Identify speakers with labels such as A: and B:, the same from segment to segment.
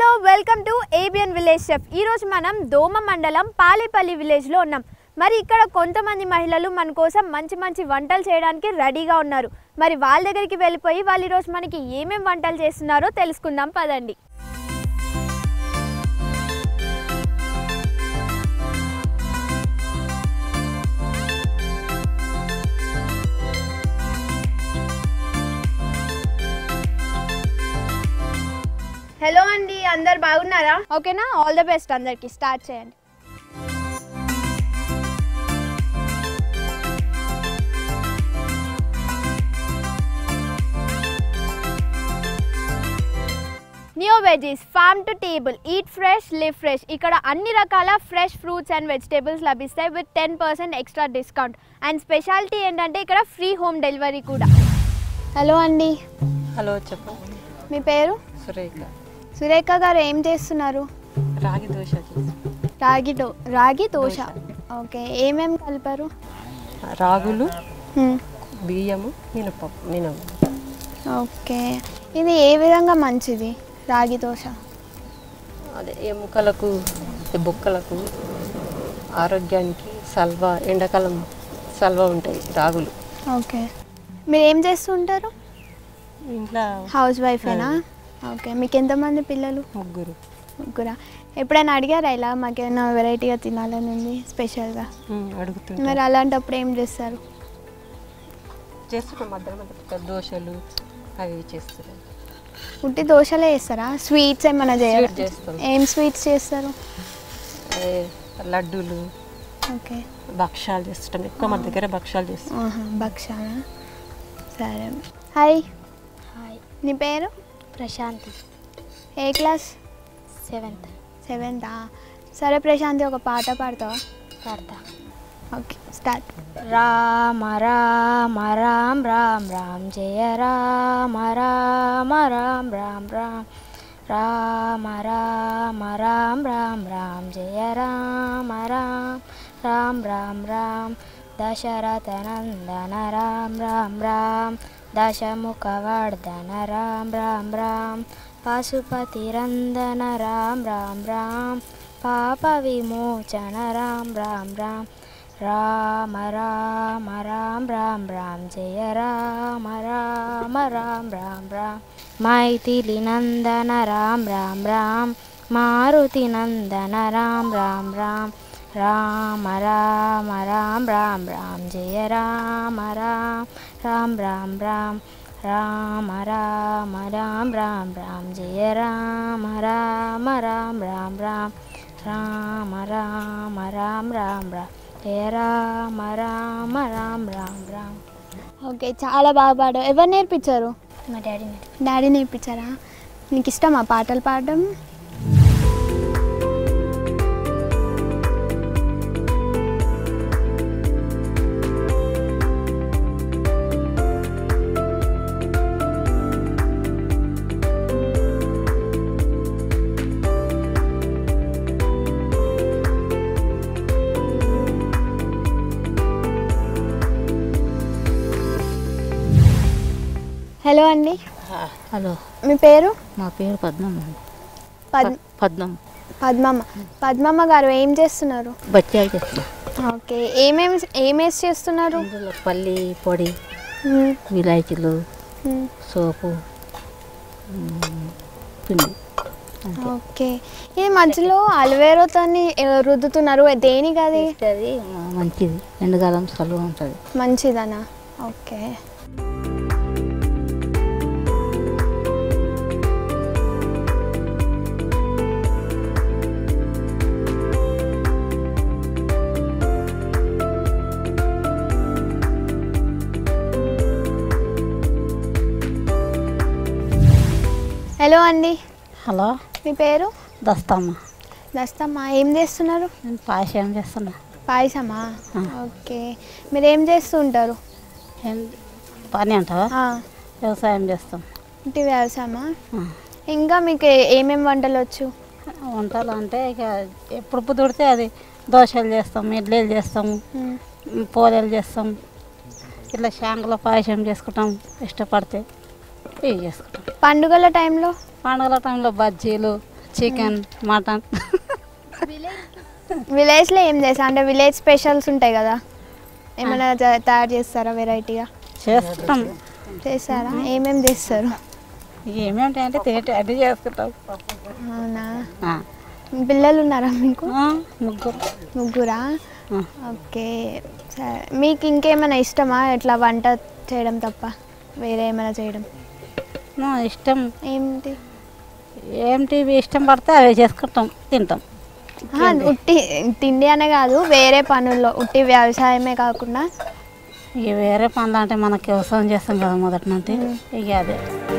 A: Hello welcome to ABN village chef ఈరోజు మనం దోమ మండలం పాలేపల్లి విలేజ్లో ఉన్నాం మరి ఇక్కడ కొంతమంది మహిళలు మన కోసం మంచి మంచి వంటలు చేయడానికి రెడీగా ఉన్నారు మరి వాళ్ళ దగ్గరికి వెళ్ళిపోయి వాళ్ళు ఈరోజు మనకి ఏమేం వంటలు చేస్తున్నారో తెలుసుకుందాం పదండి హలో అండి అందరు బాగున్నారా ఓకేనా ఆల్ ద బెస్ట్ అందరికి స్టార్ట్ చేయండి new veggies farm to table eat fresh live fresh ఇక్కడ అన్ని రకాల ఫ్రెష్ ఫ్రూట్స్ అండ్ వెజిటేబుల్స్ లభిస్తాయి with ten percent extra discount and speciality ఏంటంటే ఇక్కడ ఫ్రీ హోమ్ డెలివరీ కూడా హలో అండి
B: హలో చెప్పు
A: మీ పేరు
B: సురేఖ
A: సురేఖ గారు ఏం చేస్తున్నారు
B: రాగి దోశ చేసి
A: రాగి దో రాగి దోశ ఓకే ఏమేమి కలిపారు
B: రాగులు
A: హ్మ్.
B: బియ్యము మినపప్పు మినము
A: ఓకే ఇది ఏ విధంగా మంచిది రాగి దోశ
B: అదే ఎముకలకు ఈ బొక్కలకు ఆరోగ్యానికి సల్వ ఎండాకాలం సల్వ ఉంటాయి రాగులు
A: ఓకే మీరు ఏం చేస్తుంటారు
B: ఇంట్లో
A: హౌస్ వైఫేనా ఓకే మీకు ఎంతమంది పిల్లలు
B: ముగ్గురు
A: ముగ్గురా ఎప్పుడైనా అడిగారా ఇలా మాకేమైనా వెరైటీగా తినాలని ఉంది స్పెషల్గా
B: ఉమ్,
A: మరి
B: అడుగుతుంటారు
A: అలాంటప్పుడు ఏం చేస్తారు
B: చేస్తున్నాం మధ్య మధ్య దోశలు అవి ఇవి చేస్తున్నాం
A: ఉట్టి దోశలే చేస్తారా స్వీట్స్ ఏమైనా చేయరా
B: Sweet చేస్తాం.
A: ఏం స్వీట్స్ చేస్తారు
B: అదే లడ్డూలు
A: ఓకే
B: భక్షాలు చేస్తుంటాం ఎక్కువ మన దగ్గర భక్షాలు చేస్తాం
A: ఆహా, భక్షాలా సరే హాయ్
C: హాయ్
A: నీ పేరు
C: ప్రశాంతి
A: ఏ క్లాస్
C: సెవెంత్
A: సెవెంతా సరే ప్రశాంతి ఒక పాట పాడతావా
C: పాడతా
A: ఓకే స్టార్ట్
C: రామ రామ రామ్ రామ్ రామ్ జయ రామ రామ రామ్ రామ్ రామ్ రామ రామ రామ్ రామ్ రామ్ జయ రామ రామ్ రామ్ రామ్ రామ్ దశరథ నందన రామ్ రామ్ రామ్ దశముఖవర్ధన రామ్ రామ్ రామ్ పశుపతిరందన రామ్ రామ్ రామ్ పాప విమోచన రామ్ రామ్ రామ్ రామ రామ రామ్ రామ్ రామ్ జయ రామ రామ రామ్ రామ్ రామ్ మైథిలి నందన రామ్ రామ్ రామ్ మారుతి నందన రామ్ రామ్ రామ్ రామ రామ రామ్ రామ్ రామ్ జయ రామ రామ్ రామ్ రామ్ రామ్ రామ రామ రామ్ రామ్ రామ్ జయ రామ రామ రామ్ రామ్ రామ్ రామ రామ రామ్ రామ్ రామ్ జయ రామ రామ రామ్ రామ్ రామ్
A: ఓకే చాలా బాగా పాడావు ఎవరు నేర్పించారు
C: మా డాడీ
A: డాడీ నేర్పించారా నీకు ఇష్టమా పాటలు పాడడం హలో అండి
D: హలో
A: మీ పేరు
D: మా పేరు పద్మమ్మ
A: పద్
D: పద్మం
A: పద్మమ్మ పద్మమ్మ గారు ఏం చేస్తున్నారు
D: బచ్చాలు చేస్తాం
A: ఓకే ఏమేమి ఏమేసి చేస్తున్నారు
D: ఇందులో పల్లి పొడి
A: మ్మ్,
D: విలాయచీలు
A: మ్మ్.
D: సోపు మ్, పిండి
A: ఓకే ఇది మధ్యలో అల్వేరోతో రుద్దుతున్నారు దేనికి అది
D: చేస్తే అది మ- మంచిది ఎండాకాలం సలువ ఉంటుంది
A: మంచిదనా ఓకే హలో అండి
D: హలో
A: మీ పేరు
D: దస్తామ్మ
A: దస్తమ్మా ఏం చేస్తున్నారు
D: నేను పాయసం చేస్తున్నా
A: పాయసమా
D: ఆ.
A: ఓకే మీరు ఏం చేస్తూ ఉంటారు
D: ఏం పని అంటావా
A: ఆ,
D: వ్యవసాయం చేస్తాం
A: ఇంటి వ్యవసాయమా
D: ఆ.
A: ఇంకా మీకు ఏ- ఏమేం వంటలు వచ్చు
D: వంటలు అంటే ఇక ఎప్పుడు కుదిరితే అది దోశలు చేస్తాం ఇడ్లీలు చేస్తాము
A: మ్మ్.
D: మ్, పోలేలు చేస్తాం ఇట్లా శాంగుల పాయసం చేసుకుంటాం ఇష్టపడితే ఇవి చేసుకుంటాం
A: పండుగల టైంలో
D: పండుగల టైంలో బజ్జీలు చికెన్ మటన్
A: విలేజ్లో ఏం చేస్తా అంటే విలేజ్ స్పెషల్స్ ఉంటాయి కదా ఏమైనా జ- తయారు చేస్తారా వెరైటీగా
D: చేస్తాం
A: చేస్తారా ఏమేమి చేస్తారు
D: ఏమేమిటంటే తేటి అది చేసుకుంటాం
A: అవునా
D: ఆ.
A: పిల్లలు ఉన్నారా మీకు
D: ఆ, ముగ్గురు
A: ముగ్గురా
D: ఆ.
A: ఓకే సరే మీకు ఇంకేమైనా ఇష్టమా ఇట్లా వంట చేయడం తప్ప వేరే ఏమైనా చేయడం
D: నా ఇష్టం
A: ఏంటి
D: ఏమిటి ఇష్టం పడితే అవి చేసుకుంటాం తింటాం
A: ఆహా, ఉట్టి తిండి అనే కాదు వేరే పనుల్లో ఉట్టి వ్యవసాయమే కాకుండా
D: ఇక వేరే పనులు అంటే మనకి వ్యవసాయం చేస్తాం కదా మొదటి నుండి ఇక అదే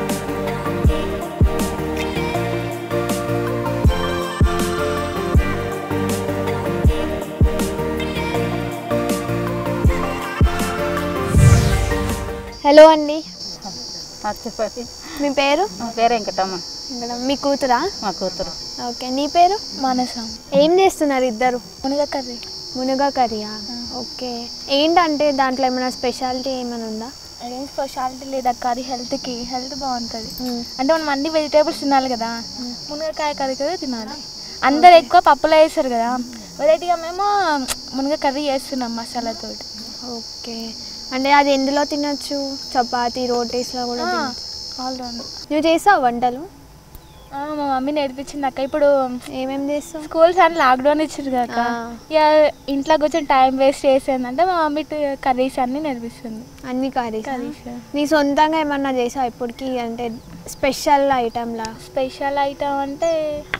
A: హలో అండి
D: పచ్చిపచ్చి
A: మీ పేరు
D: మా పేరు వెంకటమ్మ
A: ఇక్కడ మీ కూతురా
D: మా కూతురు
A: ఓకే నీ పేరు
C: మానస
A: ఏం చేస్తున్నారు ఇద్దరు
C: మునగ కర్రీ
A: మునగా కర్రీయా ఓకే ఏంటంటే దాంట్లో ఏమైనా స్పెషాలిటీ ఏమైనా ఉందా
C: ఏం స్పెషాలిటీ లేదా కర్రీ హెల్త్కి హెల్త్ బాగుంటుంది
A: మ్మ్.
C: అంటే మనం అన్ని వెజిటేబుల్స్ తినాలి కదా మునగకాయ కర్రీ కదా తినాలి అందరు ఎక్కువ పప్పులో వేస్తారు కదా వెరైటీగా మేము మునగ కర్రీ చేస్తున్నాం మసాలాతోటి
A: ఓకే అంటే అది ఎందులో తినొచ్చు చపాతీ రోటీస్లో కూడా తినొచ్చు.
C: ఆల్రౌండ్
A: నువ్వు చేస్తావు వంటలు
C: మా మమ్మీ నేర్పించింది అక్క ఇప్పుడు
A: ఏమేమి చేస్తావు
C: స్కూల్స్ అని లాక్డౌన్ ఇచ్చారు కదా
A: ఆ.
C: ఇక ఇంట్లో కొంచెం టైం వేస్ట్ చేసేందంటే మా మమ్మీ కర్రీస్ అన్ని నేర్పిస్తుంది
A: అన్ని కర్రీస్
C: కర్రీస్
A: నీ సొంతంగా ఏమన్నా చేసావు ఇప్పటికి అంటే స్పెషల్ ఐటమ్లా
C: స్పెషల్ ఐటమ్ అంటే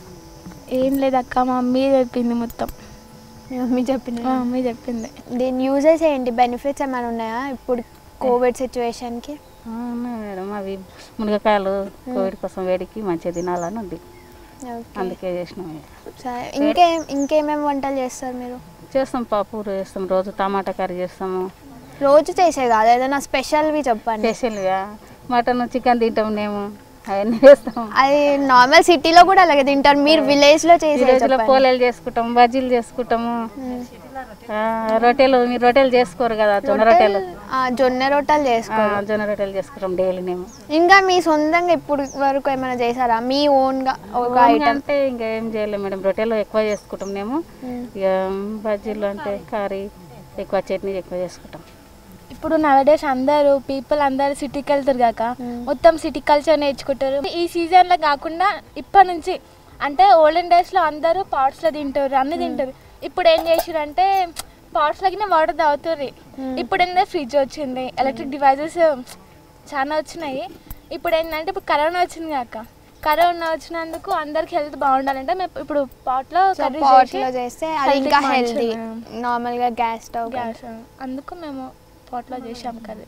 C: ఏం లేదు అక్క మా మమ్మీ చెప్పింది మొత్తం
A: మీ మమ్మీ చెప్పిన
C: మా మమ్మీ చెప్పింది
A: దీని యూజెస్ ఏంటి బెనిఫిట్స్ ఏమైనా ఉన్నాయా ఇప్పుడు కోవిడ్ సిచ్యువేషన్కి
D: అవునా మేడం అవి మునగకాయలు కోవిడ్ కోసం వేడికి మంచిగా తినాలని ఉంది
A: ఓకే
D: అందుకే చేసినాం ఇక.
A: సరే ఇంకేం ఇంకేమేమి వంటలు చేస్తారు మీరు
D: చేస్తాం పప్పు చేస్తాం రోజు టమాటా కర్రీ చేస్తాము
A: రోజు చేసే కాదు ఏదైనా స్పెషల్వి చెప్పండి
D: స్పెషల్గా మటన్ చికెన్ తింటాం మేము అవన్నీ చేస్తాం
A: అది నార్మల్ సిటీలో కూడా అలాగే తింటారు మీరు విలేజ్లో
D: ఈ
A: చేసే
D: రోజులో
A: చెప్పండి.
D: పోలేలు చేసుకుంటాం బజ్జీలు చేసుకుంటాము
A: మ్మ్.
D: ఆ, రొట్టెలు మీరు రొట్టెలు చేసుకోరు కదా జొన్న రొట్టెలు
A: ఆ, జొన్న రొట్టెలు
D: ఆ,
A: చేసుకో
D: జొన్న రొట్టెలు చేసుకుంటాం డైలీ మేము
A: ఇంకా మీ సొంతంగా ఇప్పుడు వరకు ఏమైనా చేశారా మీ ఓన్గా ఒక
D: ఓన్గా
A: ఐటమ్
D: అంటే ఇంకా ఏం చేయలేము మేడం రొట్టెలు ఎక్కువ చేసుకుంటాం మేము ఇక బజ్జీలు అంటే కర్రీ ఎక్కువ చట్నీ ఎక్కువ చేసుకుంటాం
C: ఇప్పుడు నవడేస్ అందరూ పీపుల్ అందరూ సిటీకి వెళ్తారు కాక మొత్తం సిటీ కల్చర్ నేర్చుకుంటారు ఈ సీజన్లో కాకుండా ఇప్పటి నుంచి అంటే ఓల్డెన్ డేస్లో అందరూ పాట్స్లో తింటారు అన్ని తింటారు ఇప్పుడు ఏం చేసారంటే పాట్స్లోకి వాటర్ తాగుతారు ఇప్పుడు ఏంటంటే ఫ్రిడ్జ్ వచ్చింది ఎలక్ట్రిక్ డివైజెస్ చాలా వచ్చినాయి ఇప్పుడు ఏంటంటే ఇప్పుడు కరోనా వచ్చింది కాక కరోనా వచ్చినందుకు అందరికి హెల్త్ బాగుండాలంటే మేము ఇప్పుడు పాట్లో కర్రీ
A: పాట్లో చేస్తే అది
C: health
A: ఇంకా
C: కి
A: హెల్తీ
C: మంచిది.
A: నార్మల్గా గ్యాస్ స్టవ్
C: గ్యాస్ అందుకు మేము పాట్లో చేసాం కర్రీ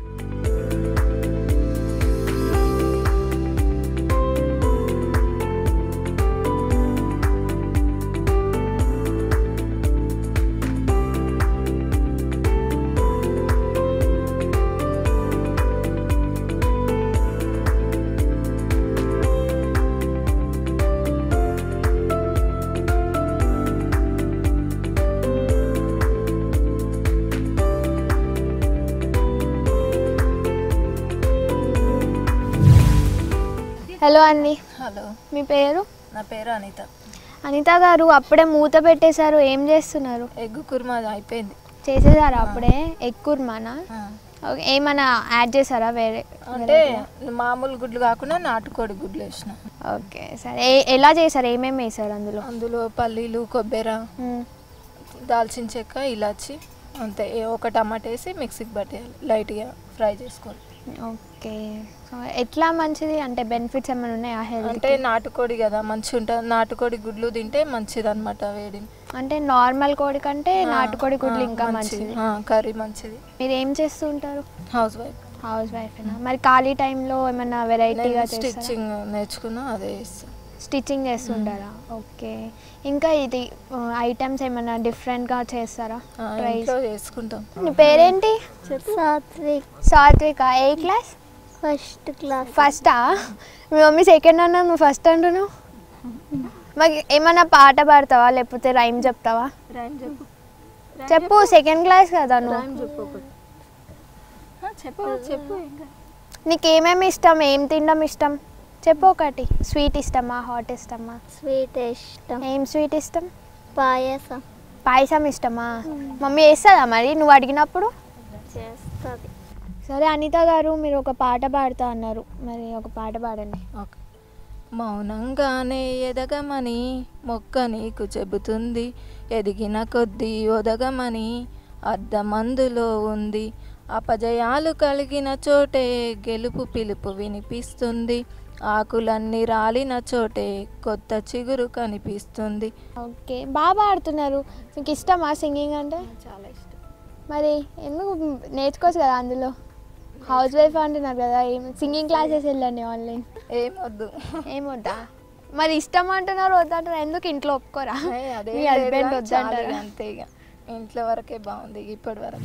A: హలో అండి
E: హలో
A: మీ పేరు
E: నా పేరు అనిత
A: అనిత గారు అప్పుడే మూత పెట్టేశారు ఏం చేస్తున్నారు
E: ఎగ్ కుర్మా అయిపోయింది
A: చేసేసారా అప్పుడే ఎక్కుర్మానా
E: ఆ.
A: ఓకే ఏమైనా యాడ్ చేశారా వేరే
E: అంటే మామూలు గుడ్లు కాకుండా నాటుకోడి గుడ్లు వేసిన
A: ఓకే సరే ఏ- ఎలా చేశారు ఏమేమి వేశారు అందులో
E: అందులో పల్లీలు కొబ్బరి
A: మ్మ్.
E: దాల్చిన చెక్క ఇలాచి అంతే ఏ ఒక టమాటా వేసి మిక్సీకి పట్టేయాలి లైట్గా ఫ్రై చేసుకోవాలి
A: ఓకే సో ఎట్లా మంచిది అంటే బెనిఫిట్స్ ఏమైనా ఉన్నాయా హెల్త్
E: అంటే నాటుకోడి కదా మంచిగా ఉంటుంది నాటుకోడి గుడ్లు తింటే మంచిది అనమాట వేడి
A: అంటే నార్మల్ కోడి కంటే నాటుకోడి గుడ్లు ఇంకా మంచిది
E: కర్రీ మంచిది
A: మీరు ఏం చేస్తూ ఉంటారు
E: హౌస్ వైఫ్
A: హౌస్ వైఫ్ మరి ఖాళీ టైంలో ఏమైనా వెరైటీగా
E: నేను స్టిచ్చింగ్ నేర్చుకున్నా అదే చేస్తాను
A: స్టిచ్చింగ్ చేస్తుంటారా ఓకే ఇంకా ఇది ఐటమ్స్ ఏమైనా డిఫరెంట్గా చేస్తారా
E: ఆ,
A: ట్రై
E: ఇంట్లో చేసుకుంటాం
A: నీ పేరేంటి
F: సాత్విక్
A: సాత్విక ఏ క్లాస్
F: ఫస్ట్ క్లాస్
A: ఫస్టా మీ మమ్మీ సెకండ్ అన్నా నువ్వు ఫస్ట్ అంటున్నావు మాకు ఏమైనా పాట పాడతావా లేకపోతే రైమ్ చెప్తావా చెప్పు సెకండ్ క్లాస్ కదా నువ్వు
E: చెప్పు చెప్పు
A: నీకు ఏమేమి ఇష్టం ఏం తినడం ఇష్టం చెప్పు ఒకటి స్వీట్ ఇష్టమా హాట్ ఇష్టమా
F: స్వీట్ ఇష్టం
A: ఏం స్వీట్ ఇష్టం
F: పాయసం
A: పాయసం ఇష్టమా మమ్మీ వేస్తుందా మరి నువ్వు అడిగినప్పుడు
F: చేస్తుంది
A: సరే అనిత గారు మీరు ఒక పాట పాడుతా అన్నారు మరి ఒక పాట పాడండి
E: ఓకే మౌనంగానే ఎదగమని మొక్క నీకు చెబుతుంది ఎదిగిన కొద్దీ ఒదగమని అద్దమందులో ఉంది అపజయాలు కలిగిన చోటే గెలుపు పిలుపు వినిపిస్తుంది ఆకులన్నీ రాలిన చోటే కొత్త చిగురు కనిపిస్తుంది
A: ఓకే బాగా పాడుతున్నారు మీకు ఇష్టమా సింగింగ్ అంటే
G: చాలా ఇష్టం
A: మరి ఎందుకు నేర్చుకోవచ్చు కదా అందులో హౌస్ వైఫ్ అంటున్నారు కదా ఏం సింగింగ్ క్లాసెస్ వెళ్ళండి ఆన్లైన్
E: ఏమొద్దు
A: ఏమొద్దా మరి ఇష్టం అంటున్నారు వద్దంటున్నారు ఎందుకు ఇంట్లో ఒప్పుకోరా
E: ఏ, అదేం
A: మీ
E: లేదు,
A: హస్బెండ్
E: చాలు
A: వద్దంటారా
E: ఇక అంతే ఇక ఇంట్లో వరకే బాగుంది ఇప్పటి వరకు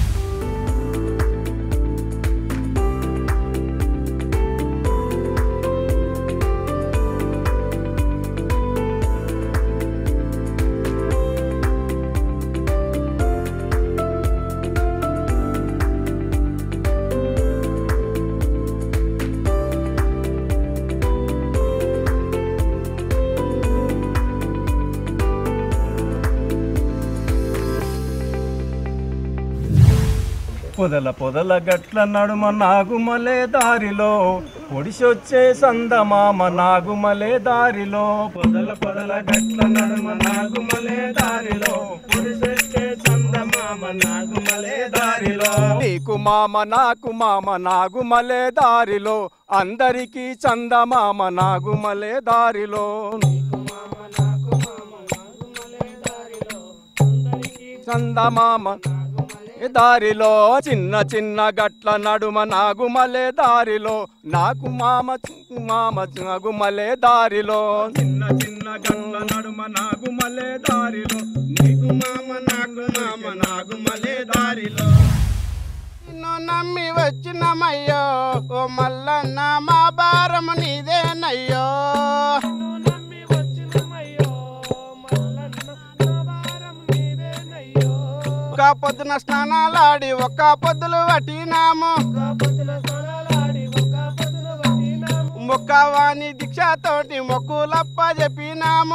H: పొదల పొదల గట్ల నడుమ నాగుమలే దారిలో పొడిసొచ్చే సందమామ నాగుమలే దారిలో పొదల పొదల గట్ల నడుమ నాగుమలే దారిలో పొడిసొచ్చే సందమామ నాగుమలే దారిలో నీకు మామ నాకు మామ నాగుమలే దారిలో అందరికీ చందమామ నాగుమలే దారిలో చందమామ ఏ దారిలో చిన్న చిన్న గట్ల నడుమ నాగుమలే దారిలో నాకు మామ చి- మామ నాగుమలే దారిలో చిన్న చిన్న గట్ల నడుమ నాగుమలే దారిలో నీకు మామ నాకు మామ నాగుమలే దారిలో నిన్ను నమ్మి వచ్చినమయ్యో ఓ మల్లన్న మా భారం నీదేనయ్యో ఒక పొద్దున స్నానాలాడి ఒక పొద్దులు పట్టినాము మొక్కవాణి దీక్షతోటి మొక్కులప్ప చెప్పినాము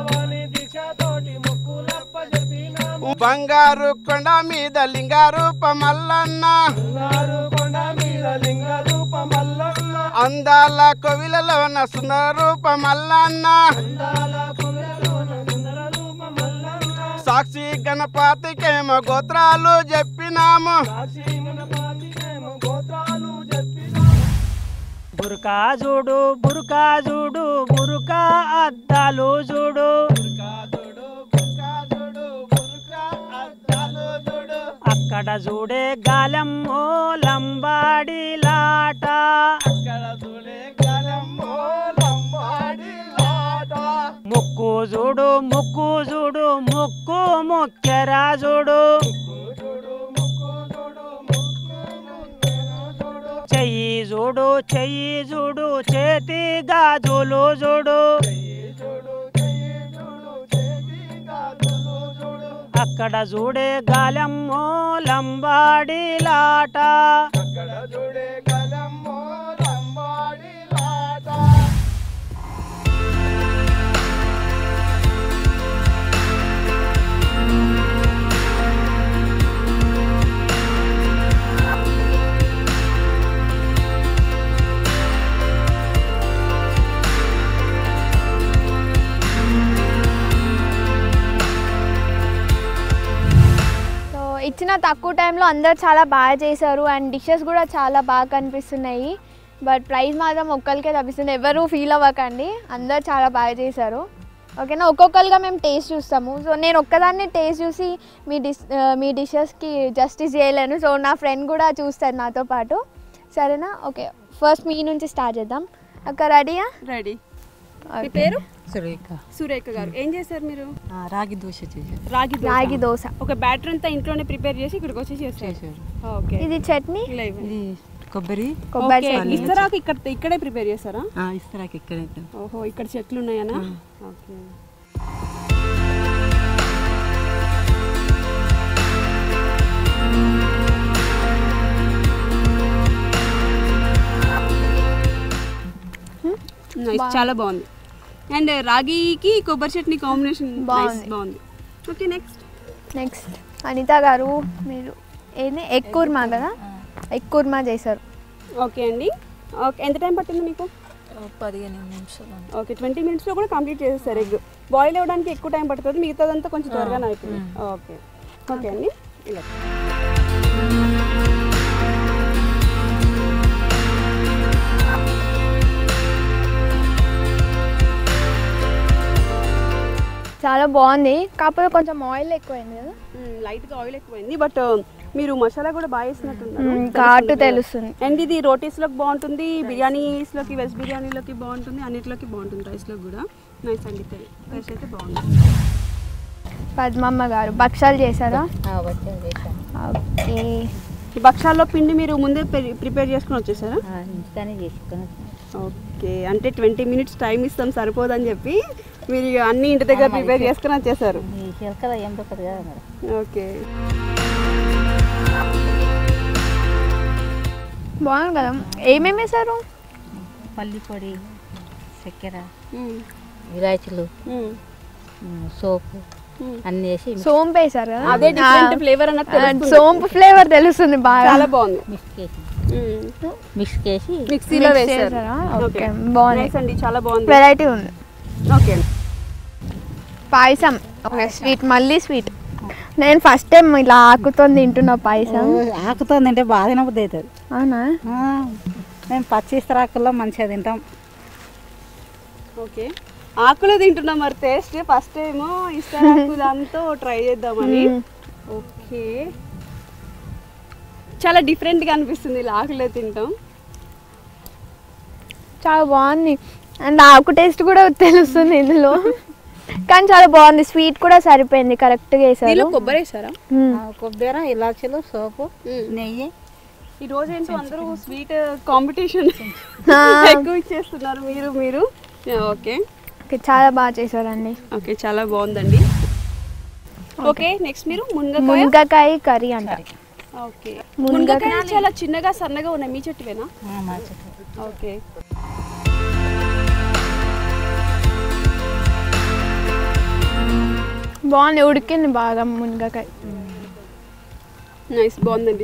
H: బంగారు కొండ మీద లింగారూప మల్లన్న అందాల కోవిలలోన సుందర రూప మల్లన్న సాక్షి గణపతికేమో గోత్రాలు చెప్పినాము
I: బురకా చూడు బురకా చూడు బురకా అద్దాలు చూడు అక్కడ చూడే గాలమ్మో లంబాడి లాట ముక్కు చూడు ముక్కు చూడు ముక్కు ముక్కెరా చూడు చెయ్యి చూడు చెయ్యి చూడు చేతి గాజులు చూడు అక్కడ చూడే గాలమ్మో లంబాడి లాట
A: సో ఇచ్చిన తక్కువ టైంలో అందరు చాలా బాగా చేశారు అండ్ డిషెస్ కూడా చాలా బాగా కనిపిస్తున్నాయి బట్ ప్రైస్ మాత్రం ఒక్కరికే తప్పిస్తుంది ఎవరు ఫీల్ అవ్వకండి అందరు చాలా బాగా చేశారు ఓకేనా ఒక్కొక్కరుగా మేము టేస్ట్ చూస్తాము సో నేను ఒక్కదాన్ని టేస్ట్ చూసి మీ డిష్ ఆ, మీ డిషెస్కి జస్టిస్ చేయలేను సో నా ఫ్రెండ్ కూడా చూస్తారు నాతో పాటు సరేనా ఓకే ఫస్ట్ మీ నుంచి స్టార్ట్ చేద్దాం అక్క రెడీయా
G: రెడీ మీ పేరు
B: సురేఖ
G: సురేఖ గారు ఏం చేశారు మీరు
B: ఆ, రాగి దోశ చేశారు
G: రాగి దోశ.
A: రాగి దోశ
G: ఒక బ్యాటర్ అంతా ఇంట్లోనే ప్రిపేర్ చేసి ఇక్కడికి వచ్చి చేస్తారు
B: చేశారు
G: ఓకే
A: ఇది చట్నీ
G: ఇలా ఇవ్వండి.
B: ఇది కొబ్బరి
A: కొబ్బరి
G: ఓకే,
A: చట్నీ
G: ఇస్తరాకు ఇక్కడ ఇక్కడే ప్రిపేర్ చేస్తారా
B: ఆ, ఇస్తరాకు ఇక్కడైతే
G: ఓహో ఇక్కడ చెట్లు ఉన్నాయనా ఓకే నైస్ చాలా బాగుంది అండ్ రాగికి కొబ్బరి చట్నీ కాంబినేషన్
A: బాగుంది.
G: బాగుంది ఓకే నెక్స్ట్
A: నెక్స్ట్ అనిత గారు మీరు ఏంది ఎగ్ కుర్మా కదా ఎగ్ కుర్మా చేశారు
G: ఓకే అండి ఓకే ఎంత టైం పట్టింది మీకు
E: పదిహేను నిమిషాలు అంతే.
G: ఓకే ట్వంటీ మినిట్స్లో కూడా కంప్లీట్ చేసేస్తారు ఎగ్ బాయిల్ అవ్వడానికి ఎక్కువ టైం పడుతుంది మిగతాదంతా కొంచెం త్వరగానే అయిపోయింది ఓకే ఓకే అండి ఇలా
A: చాలా బాగుంది కాకపోతే కొంచెం ఆయిల్ ఎక్కువైంది కదా
G: లైట్గా ఆయిల్ ఎక్కువైంది బట్ మీరు మసాలా కూడా బాగా వేసినట్టున్నారు
A: మ్మ్, ఘాటు తెలుస్తుంది
G: అండ్ ఇది రోటీస్లోకి బాగుంటుంది బిర్యానీస్లోకి వెజ్ బిర్యానీలోకి బాగుంటుంది అన్నిటిలోకి బాగుంటుంది రైస్లోకి కూడా నైస్ అండి టేస్ట్ అయితే బాగుంది
A: పద్మమ్మ గారు భక్షాలు చేశారా ఓకే
G: ఈ భక్షాల్లో పిండి మీరు ముందే ప్రిపేర్ చేసుకుని వచ్చేసారా
B: ఇంటికానే చేసుకొని
G: ఓకే అంటే ట్వంటీ మినిట్స్ టైం ఇస్తాం సరిపోదని చెప్పి మీరు ఇక అన్ని ఇంటి దగ్గర ప్రిపేర్ చేసుకుని వచ్చేసారు
B: ఈ చిలకల ఏం దొరకదు కదా మరి
G: ఓకే
A: బాగుంది కదా ఏమేమి వేశారు
B: పల్లి పొడి చక్కెర
G: మ్మ్.
B: ఇలాచీలు
G: మ్మ్.
B: ఉమ్, సోపు
G: మ్మ్.
B: అన్నీ వేసి
A: సోంపు వేశారు కదా
G: అదే డిఫరెంట్ ఫ్లేవర్ అన్నట్టు
A: ఆ,
G: తెలుస్తుంది.
A: సోంపు ఫ్లేవర్ తెలుస్తుంది బాగా
G: చాలా బాగుంది
B: మిక్స్ చేసి
G: మ్మ్.
B: మిక్స్ చేసి
G: మిక్సీలో
A: Mix
G: వేసారు
A: చేశారా? ఓకే బాగుంది
G: నైస్ అండి చాలా బాగుంది
A: వెరైటీ ఉంది
G: ఓకే
A: పాయసం ఓకే స్వీట్ మళ్ళీ స్వీట్ నేను ఫస్ట్ టైం ఇలా ఆకుతో తింటున్నా పాయసం
B: ఆకుతో తింటే బాగా తినబుద్ధి అవుతుంది
A: అవునా
B: మేము పచ్చి ఇస్తరాకుల్లో మంచిగా తింటాం
G: ఓకే ఆకులో తింటున్నాం మరి టేస్ట్ ఫస్ట్ టైం ఇస్తారాకు దాంతో ట్రై చేద్దామని ఓకే చాలా డిఫరెంట్గా అనిపిస్తుంది ఇలా ఆకులో తింటాం
A: చాలా బాగుంది అండ్ ఆకు టేస్ట్ కూడా తెలుస్తుంది ఇందులో కానీ చాలా బాగుంది స్వీట్ కూడా సరిపోయింది కరెక్ట్గా
G: దీనిలో
A: వేసారు
G: కొబ్బరి వేసారా
A: మ్మ్.
B: కొబ్బరి ఇలాచీలు సోపు నెయ్యి
G: ఈ రోజు ఏంటో అందరూ స్వీట్ కాంపిటీషన్
A: ఆ.
G: ఎక్కువ ఇచ్చేస్తున్నారు మీరు మీరు ఓకే
A: ఓకే, చాలా బాగా చేశారండి
G: ఓకే చాలా బాగుందండి ఓకే నెక్స్ట్ మీరు మునగకాయ
A: మునగకాయ కర్రీ అంట
G: ఓకే
A: మునగకాయ
G: మునగకాయ చాలా చిన్నగా సన్నగా ఉన్నాయి మీ చెట్టువేనా
B: మా చెట్టు
G: ఓకే
A: బాగుంది ఉడికింది బాగా మునగకాయ
G: నైస్ బాగుందండి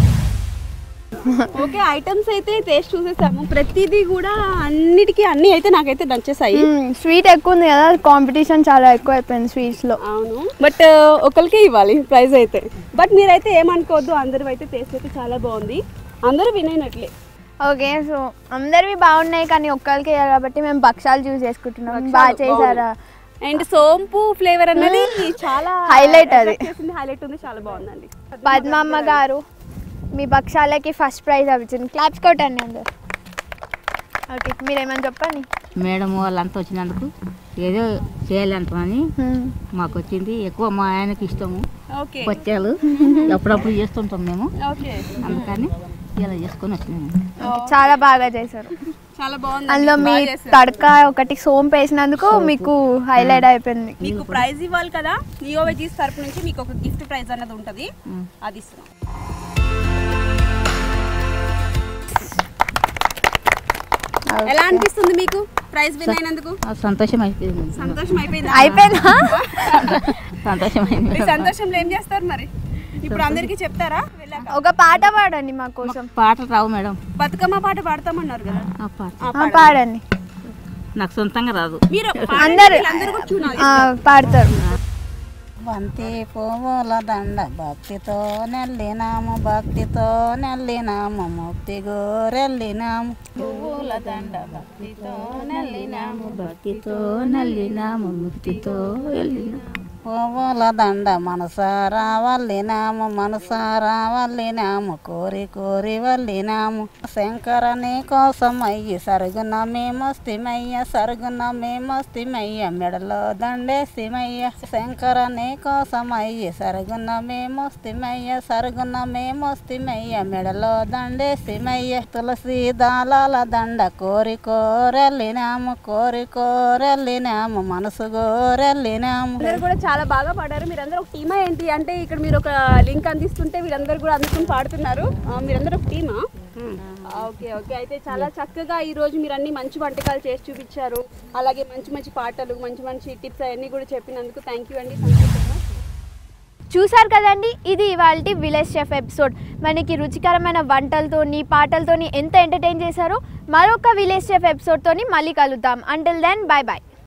G: ఓకే ఐటమ్స్ అయితే టేస్ట్ చూసేసాము ప్రతిదీ కూడా అన్నిటికీ అన్ని అయితే నాకైతే నచ్చేసాయి
A: స్వీట్ ఎక్కువ ఉంది కదా కాంపిటీషన్ చాలా ఎక్కువ అయిపోయింది స్వీట్స్లో
G: అవును బట్ ఒకరికే ఇవ్వాలి ప్రైజ్ అయితే బట్ మీరైతే ఏమనుకోవద్దు అందరి అయితే టేస్ట్ అయితే చాలా బాగుంది అందరూ వినైనట్లే
A: ఓకే సో అందరివి బాగున్నాయి కానీ ఒక్కరికి వేయాలి కాబట్టి మేము భక్షాలు చూస్ చేసుకుంటున్నాం
G: భక్షాలు
A: బాగా చేశారా
G: అండ్ సోంపు ఫ్లేవర్ అన్నది చాలా
A: Highlight అది.
G: హైలైట్ ఉంది చాలా బాగుందండి
A: పద్మమ్మ గారు మీ భక్షాలకి ఫస్ట్ ప్రైజ్ అవ్వించింది క్లాప్స్ కొట్టండి అందరు ఓకే మీరేమని చెప్పండి
B: మేడం వాళ్ళంతా వచ్చినందుకు ఏదో చేయాలంటామని మాకు వచ్చింది ఎక్కువ మా ఆయనకి ఇష్టము
G: ఓకే
B: వచ్చాలు అప్పుడప్పుడు చేస్తుంటాం మేము
G: ఓకే
B: అందుకని ఇలా చేసుకొని వచ్చినాము
A: ఓకే, చాలా బాగా చేశారు
G: చాలా బాగుంది
A: అందులో మీ తడక ఒకటి సోంపు వేసినందుకు మీకు హైలైట్ అయిపోయింది
G: మీకు ప్రైజ్ ఇవ్వాలి కదా నియో వెజీస్ తరపు నుంచి మీకు ఒక గిఫ్ట్ ప్రైజ్ అన్నది ఉంటుంది అది ఇస్తున్నాం ఎలా అనిపిస్తుంది మీకు ప్రైజ్ విన్ అయినందుకు
B: ఆ సంతోషం అయిపోయింది
G: సంతోషం అయిపోయింది
A: అయిపోయిందా
B: సంతోషమైంది
G: మీ సంతోషంలో ఏం చేస్తారు మరి ఇప్పుడు అందరికీ చెప్తారా వెళ్ళాక
A: ఒక పాట పాడండి మా కోసం
B: పాటలు రావు మేడం
G: బతుకమ్మ పాట పాడతామన్నారు కదా
B: ఆ పాట
A: ఆ, పాడండి
B: నాకు సొంతంగా రాదు
G: మీరు
A: అందరు
G: అందరూ కూడా చూడాలి
A: ఆ, పాడతారు
B: బంతి పువ్వుల దండ భక్తితో నెల్లినాము భక్తితో నెల్లినాము ముక్తి గోరెల్లినాము పువ్వుల దండ భక్తితో నెల్లినాము భక్తితో నెల్లినాము ముక్తితో వెళ్ళినాము పువ్వుల దండ మనసారా వల్లినాము మనసారా వల్లినాము కోరి కోరి వల్లినాము శంకరని కోసం అయ్యి సరుగున మేమొస్తిమయ్య సరుగున మేమొస్తిమయ్య మెడలో దండేస్తిమయ్య శంకరని కోసం అయ్యి సరుగున మేమొస్తిమయ్య సరుగున మేమొస్తిమయ్య మెడలో దండేస్తిమయ్య తులసి దాలాల దండ కోరి కోరెల్లినాము కోరి కోరెల్లినాము మనసు గోరెల్లినాము
A: అందరు కూడా చాలా
G: చాలా బాగా పాడారు మీరందరూ ఒక టీమా ఏంటి అంటే ఇక్కడ మీరు ఒక లింక్ అందిస్తుంటే వీరందరూ కూడా అందుకుని పాడుతున్నారు ఆ, మీరందరూ ఒక టీమా ఓకే ఓకే అయితే చాలా చక్కగా ఈ రోజు మీరు అన్ని మంచి వంటకాలు చేసి చూపించారు అలాగే మంచి మంచి పాటలు మంచి మంచి టిప్స్ అవన్నీ కూడా చెప్పినందుకు థ్యాంక్ యూ అండి థ్యాంక్ యూ సో మచ్
A: చూసారు కదండి ఇది ఇవాళ విలేజ్ షెఫ్ ఎపిసోడ్ మనకి రుచికరమైన వంటలతోని పాటలతోని ఎంత ఎంటర్టైన్ చేశారో మరొక విలేజ్ షెఫ్ ఎపిసోడ్తోని మళ్ళీ కలుద్దాం అంటిల్ దెన్ బాయ్ బాయ్